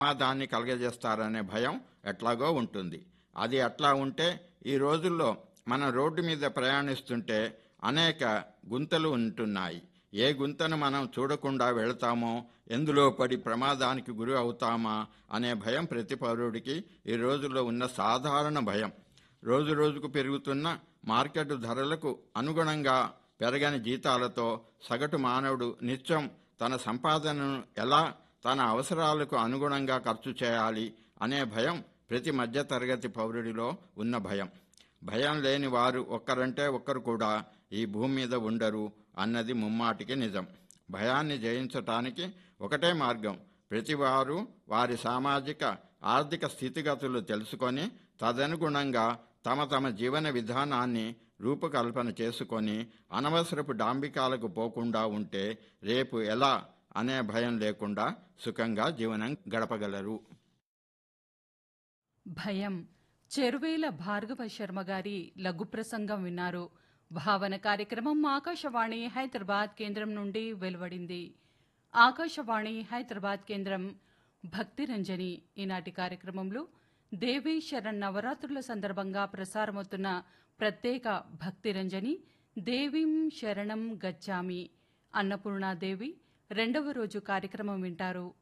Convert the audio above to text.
ప్రమాదాన్ని కలగజేస్తారనే భయం ఎట్లాగో ఉంటుంది అది అట్లా ఉంటే ఈ రోజుల్లో మన రోడ్డు మీద ప్రయాణిస్తుంటే అనేక గుంతలు ఉంటున్నాయి ఏ గుంతను మనం చూడకుండా వెళతామో ఎందులో పడి ప్రమాదానికి గురి అవుతామా అనే భయం ప్రతి పౌరుడికి ఈ రోజుల్లో ఉన్న సాధారణ భయం రోజు రోజుకు పెరుగుతున్న మార్కెట్ ధరలకు అనుగుణంగా పెరగని జీతాలతో సగటు మానవుడు నిత్యం తన సంపాదనను ఎలా తన అవసరాలకు అనుగుణంగా ఖర్చు చేయాలి అనే భయం ప్రతి మధ్యతరగతి పౌరుడిలో ఉన్న భయం భయం లేని వారు ఒక్కరంటే ఒక్కరు కూడా ఈ భూమి మీద ఉండరు అన్నది ముమ్మాటికి నిజం భయాన్ని జయించటానికి ఒకటే మార్గం ప్రతివారు వారి సామాజిక ఆర్థిక స్థితిగతులు తెలుసుకొని తదనుగుణంగా తమ తమ జీవన విధానాన్ని రూపకల్పన చేసుకొని అనవసరపు డాంబికాలకు పోకుండా ఉంటే రేపు ఎలా అనే భయం లేకుండా సుఖంగా జీవనం గడపగలరు భయం చెరువేల భార్గవ శర్మ గారి లఘు ప్రసంగం విన్నారు భావన కార్యక్రమం ఆకాశవాణి హైదరాబాద్ కేంద్రం నుండి వెలువడింది ఆకాశవాణి హైదరాబాద్ కేంద్రం భక్తి రంజని ఈనాటి కార్యక్రమంలో దేవీ శరణ్ నవరాత్రుల సందర్భంగా ప్రసారమవుతున్న ప్రత్యేక భక్తి రంజని దేవీం శరణం గచ్చామి అన్నపూర్ణాదేవి రెండవ రోజు కార్యక్రమం వింటారు